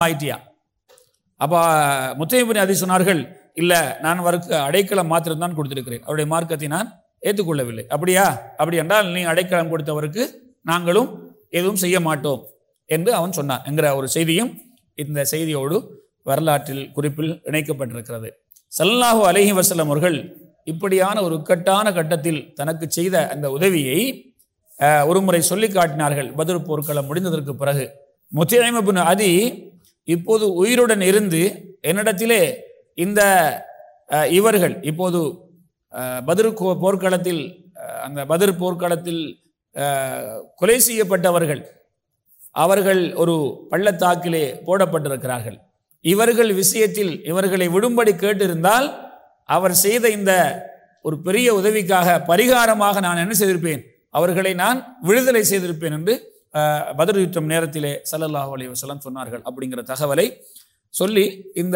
ஆயிட்டியா அப்போ முத்தையபுரி அதி சொன்னார்கள் இல்லை நான் அவருக்கு அடைக்கலம் மாத்திரம் தான் கொடுத்திருக்கிறேன் அவருடைய மார்க்கத்தை நான் ஏற்றுக்கொள்ளவில்லை அப்படியா அப்படி என்றால் நீ அடைக்கலம் கொடுத்தவருக்கு நாங்களும் எதுவும் செய்ய மாட்டோம் என்று அவன் சொன்னான் என்கிற ஒரு செய்தியும் இந்த செய்தியோடு வரலாற்றில் குறிப்பில் இணைக்கப்பட்டிருக்கிறது ஸல்லல்லாஹு அலைஹி வஸல்லம் அவர்கள் இப்படியான ஒரு இக்கட்டான கட்டத்தில் தனக்கு செய்த அந்த உதவியை அஹ், ஒருமுறை சொல்லி காட்டினார்கள் பத்ர் போர்க்களம் முடிந்ததற்கு பிறகு முத்தியமிபின் அதி இப்போது உயிருடன் இருந்து என்னிடத்திலே இந்த அஹ், இவர்கள் இப்போது அஹ், பத்ர் கோ- போர்க்களத்தில் அஹ், அந்த பத்ர் போர்க்களத்தில் அஹ், கொலை செய்யப்பட்டவர்கள் அவர்கள் ஒரு பள்ளத்தாக்கிலே போடப்பட்டிருக்கிறார்கள் இவர்கள் விஷயத்தில் இவர்களை விடும்படி கேட்டிருந்தால் அவர் செய்த இந்த ஒரு பெரிய உதவிக்காக பரிகாரமாக நான் என்ன செய்திருப்பேன் அவர்களை நான் விடுதலை செய்திருப்பேன் என்று அஹ், பத்ர் யுத்தம் நேரத்திலே ஸல்லல்லாஹு அலைஹி வஸல்லம் சொன்னார்கள் அப்படிங்கிற தகவலை சொல்லி இந்த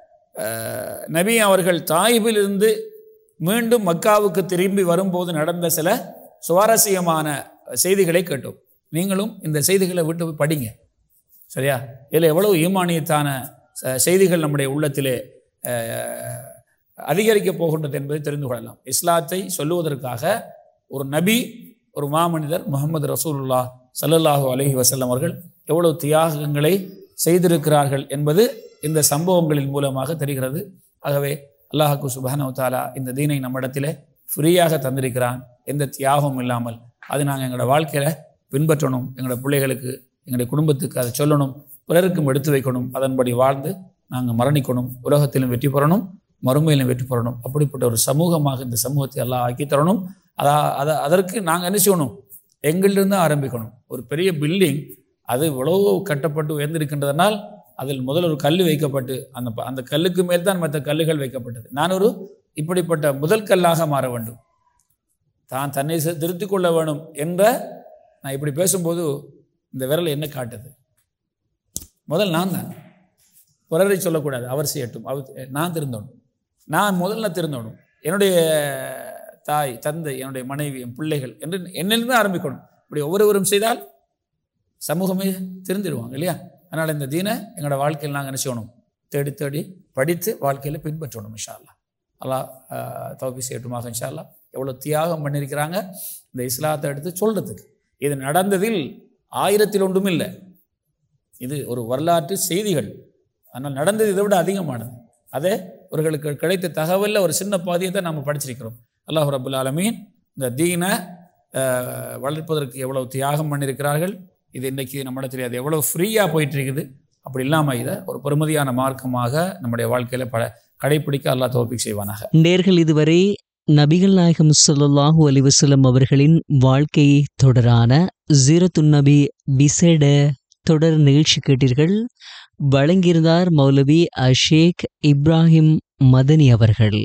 அஹ், நபி அவர்கள் தாயிபிலிருந்து மீண்டும் மக்காவுக்கு திரும்பி வரும்போது நடந்த சில சுவாரஸ்யமான செய்திகளை கேட்டோம் நீங்களும் இந்த செய்திகளை விட்டு போய் படிங்க சரியா இதில் எவ்வளவு ஈமானியத்தான ச- செய்திகள் நம்முடைய உள்ளத்திலே அஹ், அதிகரிக்கப் போகின்றது என்பதை தெரிந்து கொள்ளலாம் இஸ்லாத்தை சொல்லுவதற்காக ஒரு நபி ஒரு மாமனிதர் முகமது ரசூலுல்லா ஸல்லல்லாஹு அலைஹி வஸல்லம் அவர்கள் எவ்வளவு தியாகங்களை செய்திருக்கிறார்கள் என்பது இந்த சம்பவங்களின் மூலமாக தெரிகிறது ஆகவே அல்லாஹாக்கு சுபஹானஹு தாலா இந்த தீனை நம்மிடத்திலே ஃப்ரீயாக தந்திருக்கிறான் எந்த தியாகமும் இல்லாமல் அது நாங்கள் எங்களோட வாழ்க்கையில் பின்பற்றணும் எங்களோட பிள்ளைகளுக்கு எங்களுடைய குடும்பத்துக்கு அதை சொல்லணும் பிறருக்கும் எடுத்து வைக்கணும் அதன்படி வாழ்ந்து நாங்கள் மரணிக்கணும் உலகத்திலும் வெற்றி பெறணும் மறுமையிலும் வெற்றி பெறணும் அப்படிப்பட்ட ஒரு சமூகமாக இந்த சமூகத்தை எல்லாம் ஆக்கி தரணும் அதா அதை அதற்கு நாங்கள் என்ன செய்யணும் எங்களிலிருந்து தான் ஆரம்பிக்கணும் ஒரு பெரிய பில்டிங் அது இவ்வளவு கட்டப்பட்டு உயர்ந்திருக்கின்றதனால் அதில் முதல் ஒரு கல் வைக்கப்பட்டு அந்த ப- அந்த கல்லுக்கு மேல் தான் மற்ற கல்லுகள் வைக்கப்பட்டது நான் ஒரு இப்படிப்பட்ட முதல் கல்லாக மாற வேண்டும் தான் தன்னை செ- திருத்திக் கொள்ள வேணும் என்ற நான் இப்படி பேசும்போது இந்த விரல் என்ன காட்டுது முதல் நான் தான் பிறரை சொல்லக்கூடாது அவர் செய்யட்டும் அவர் நான் திருந்தணும் நான் முதல்ல திருந்தணும் என்னுடைய தாய் தந்தை என்னுடைய மனைவி என் பிள்ளைகள் என்று என்னிலிருந்து ஆரம்பிக்கணும் இப்படி ஒவ்வொருவரும் செய்தால் சமூகமே திருந்திடுவாங்க இல்லையா அதனால் இந்த தீனை எங்களோட வாழ்க்கையில் நாங்கள் என்ன செய்யணும் தேடி தேடி படித்து வாழ்க்கையில் பின்பற்றணும் இன்ஷா அல்லாஹ் அல்லாஹ் தௌபி செய்யட்டுமாக இன்ஷா அல்லாஹ் எவ்வளோ தியாகம் பண்ணியிருக்கிறாங்க இந்த இஸ்லாத்தை எடுத்து சொல்கிறதுக்கு இது நடந்ததில் ஆயிரத்தில் ஒன்றும் இல்லை இது ஒரு வரலாற்று செய்திகள் ஆனால் நடந்தது இதை விட அதிகமானது அதே அவர்களுக்கு கிடைத்த தகவலில் ஒரு சின்ன பாதியை தான் நம்ம படிச்சிருக்கிறோம் அல்லாஹ் ரபுல் ஆலமீன் இந்த தீனை அஹ், வளர்ப்பதற்கு எவ்வளவு தியாகம் பண்ணியிருக்கிறார்கள் இது இன்றைக்கி நம்மிடத்தில் அது எவ்வளோ ஃப்ரீயாக போயிட்டு இருக்குது அப்படி இல்லாமல் இதை ஒரு பெருமதியான மார்க்கமாக நம்முடைய வாழ்க்கையில் பல கடைப்பிடிக்க அல்லாஹ் தோப்பிக் செய்வானாக நேர்கள் இதுவரை நபிகள் நாயகம் ஸல்லல்லாஹு அலைஹி வஸல்லம் அவர்களின் வாழ்க்கை தொடரான ஜீரத்துன் நபி விசேட தொடர் நிகழ்ச்சி கேட்டீர்கள் வழங்கியிருந்தார் மௌலவி அஷேக் இப்ராஹிம் மதனி அவர்கள்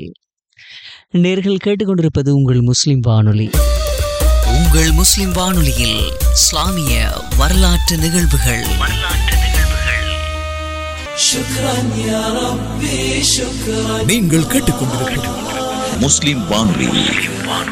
நேர்கள் கேட்டுக்கொண்டிருப்பது உங்கள் முஸ்லிம் வானொலி உங்கள் முஸ்லிம் வானொலியில் இஸ்லாமிய வரலாற்று நிகழ்வுகள் நீங்கள் கேட்டுக்கொண்டிருப்பது முஸ்லிம் வானொலி